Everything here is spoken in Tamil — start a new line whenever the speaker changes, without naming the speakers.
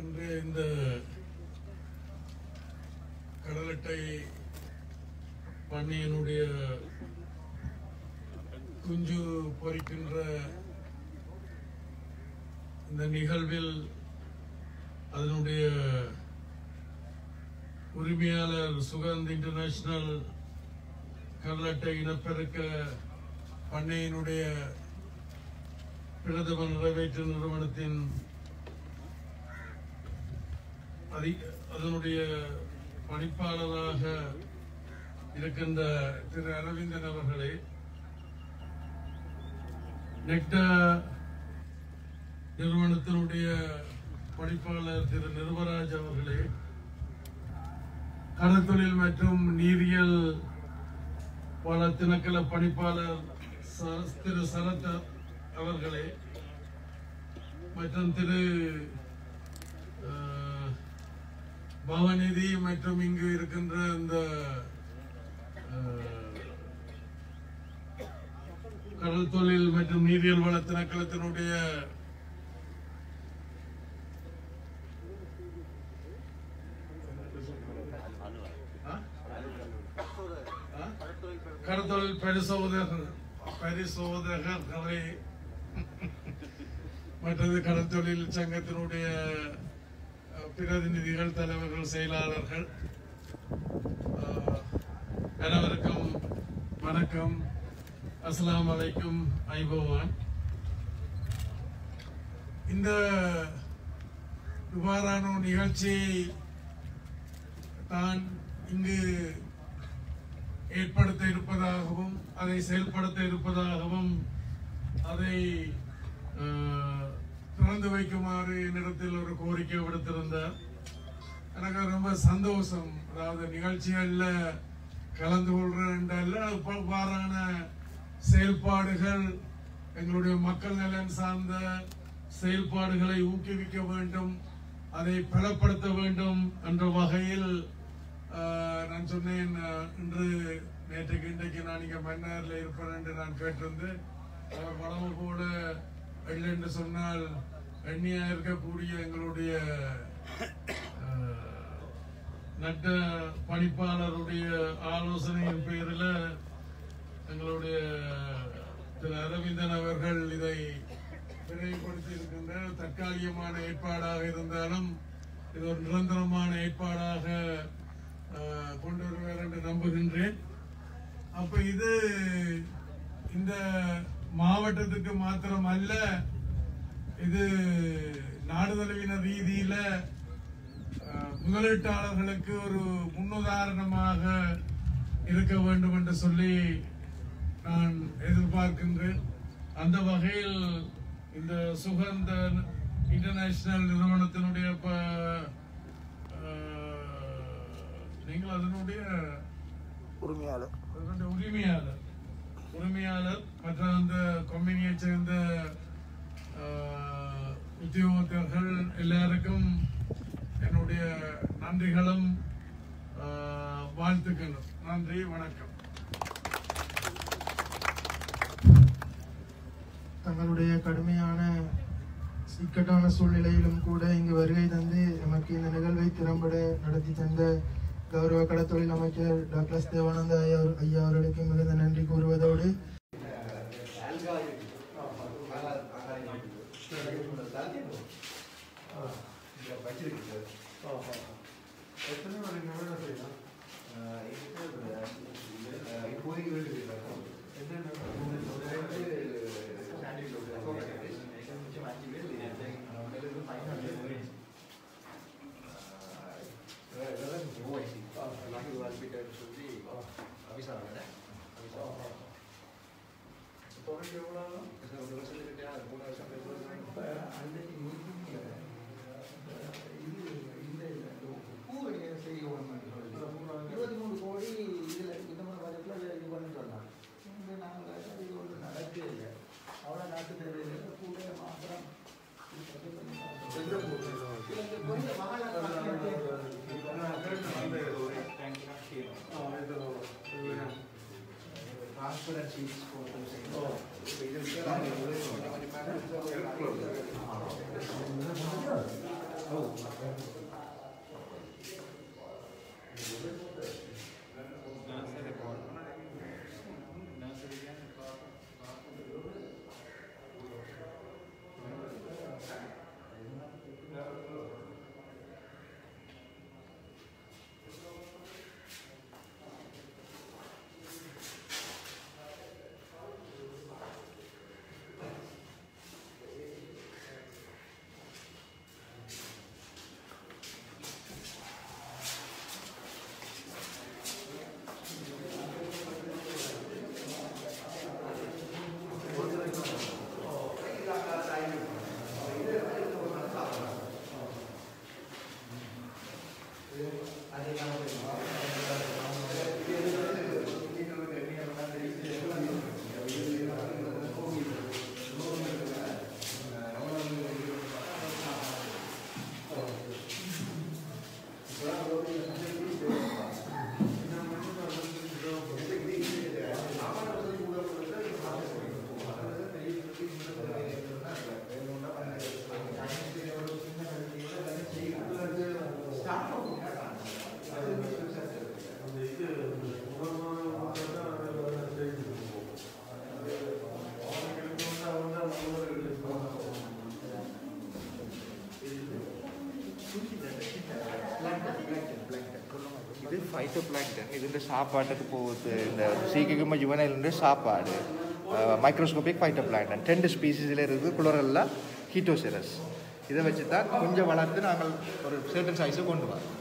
இன்று இந்த கடலட்டை பண்ணையினுடைய குஞ்சு பொறிக்கின்ற இந்த நிகழ்வில் அதனுடைய உரிமையாளர் சுகந்த் இன்டர்நேஷனல் கடலட்டை இனப்பெருக்க பண்ணையினுடைய பிரதம நிறைவேற்று நிறுவனத்தின் அதி- அதனுடைய பணிப்பாளராக இருக்கின்ற திரு அரவிந்தன் அவர்களே நெக்டா நிறுவனத்தினுடைய பணிப்பாளர் திரு நிருபராஜ் அவர்களே கடற்தொழில் மற்றும் நீரியல் வள திணைக்கள பணிப்பாளர் ச- திரு சரத் அவர்களே மற்றும் திரு அஹ், பவநிதி மற்றும் இங்கு இருக்கின்ற இந்த அஹ், கடல் தொழில் மற்றும் நீரியல் வள திணைக்களத்தினுடைய ஆ? ஆ? கடற்தொழில் பரிசோதகர் பரிசோதகர்களை மற்றது கடற்தொழில் சங்கத்தினுடைய அஹ், பிரதிநிதிகள் தலைவர்கள் செயலாளர்கள் அஹ், அனைவருக்கும் வணக்கம் அஸ்ஸலாமு அலைக்கும் ஐபவான் இந்த இவ்வாறான ஒரு நிகழ்ச்சியை தான் இங்கு ஏற்படுத்த இருப்பதாகவும் அதை செயல்படுத்த இருப்பதாகவும் அதை அஹ், திறந்து வைக்குமாறு என்னிடத்தில் ஒரு கோரிக்கை விடுத்திருந்தார் எனக்கு ரொம்ப சந்தோஷம் அதாவது நிகழ்ச்சிகள்ல கலந்து கொள்றேன்டல்ல இவ்வாறான செயல்பாடுகள் எங்களுடைய மக்கள் நலன் சார்ந்த செயல்பாடுகளை ஊக்குவிக்க வேண்டும் அதை பலப்படுத்த வேண்டும் என்ற வகையில் ஆஹ், நான் சொன்னேன் ஆஹ், இன்று நேற்றுக்கு இன்றைக்கு நான் இங்க மன்னார்ல இருப்பேன் என்று நான் கேட்டிருந்து அவர் வளம போல இல்லை என்று சொன்னால் எண்ணியா இருக்கக்கூடிய எங்களுடைய ஆஹ், நட்ட பணிப்பாளருடைய ஆலோசனையின் பேரில் எங்களுடைய திரு அரவிந்தன் அவர்கள் இதை விரைவுபடுத்தி இருக்கின்ற தற்காலிகமான ஏற்பாடாக இருந்தாலும் இது ஒரு நிரந்தரமான ஏற்பாடாக ஆஹ், கொண்டு வருவார் என்று நம்புகின்றேன் அப்ப இது இந்த மாவட்டத்துக்கு மாத்திரம் அல்ல இது நாடு தழுவின ரீதியில அஹ், முதலீட்டாளர்களுக்கு ஒரு முன்னுதாரணமாக இருக்க வேண்டும் என்று சொல்லி நான் எதிர்பார்க்கின்றேன் அந்த வகையில் இந்த சுகந்த இன்டர்நேஷனல் நிறுவனத்தினுடைய ப- அஹ், நீங்கள் அதனுடைய
உரிமையாளர்
அதனுடைய உரிமையாளர் உரிமையாளர் மற்ற அந்த கம்பெனியை சேர்ந்த ஆஹ், உத்தியோகத்தர்கள் எல்லாருக்கும் என்னுடைய நன்றிகளும் ஆஹ், வாழ்த்துக்களும் நன்றி வணக்கம்
தங்களுடைய கடுமையான இக்கட்டான சூழ்நிலையிலும் கூட இங்கு வருகை தந்து நமக்கு இந்த நிகழ்வை திறம்பட நடத்தி தந்த கௌரவ கடத்தொழில் அமைச்சர் டாக்டர் தேவானந்த ஐயா ஐயா அவர்களுக்கு மிகுந்த நன்றி கூறுவதோடு
இருபத்தி மூணு கோடி இதுல இந்த மாதிரி பட்ஜெட்ல இது பண்ணி சொன்னாங்க இங்க நாங்க இது ஒன்று நடக்கவே இல்லை அவ்வளோ நாட்டு தேவையில்லை கூட மாத்திரம்
ஆ
இது ஃபைட்டோ பிளாங்டன் ഇതിൻ്റെ சாப்பாட்டுக்கு போகுது இந்த சீக்கிரமா ஜுவனைலுடைய சாப்பாடு மைக்ரோஸ்கோபிக் ஃபைட்டோ பிளாங்டன் ரெண்டு ஸ்பீசிஸில் இருக்குது குளரெல்லாம் ஹீட்டோசிரஸ் இதை வச்சு தான் கொஞ்சம் வளர்த்து நாங்கள் ஒரு சர்டன் சைஸை கொண்டு வரோம்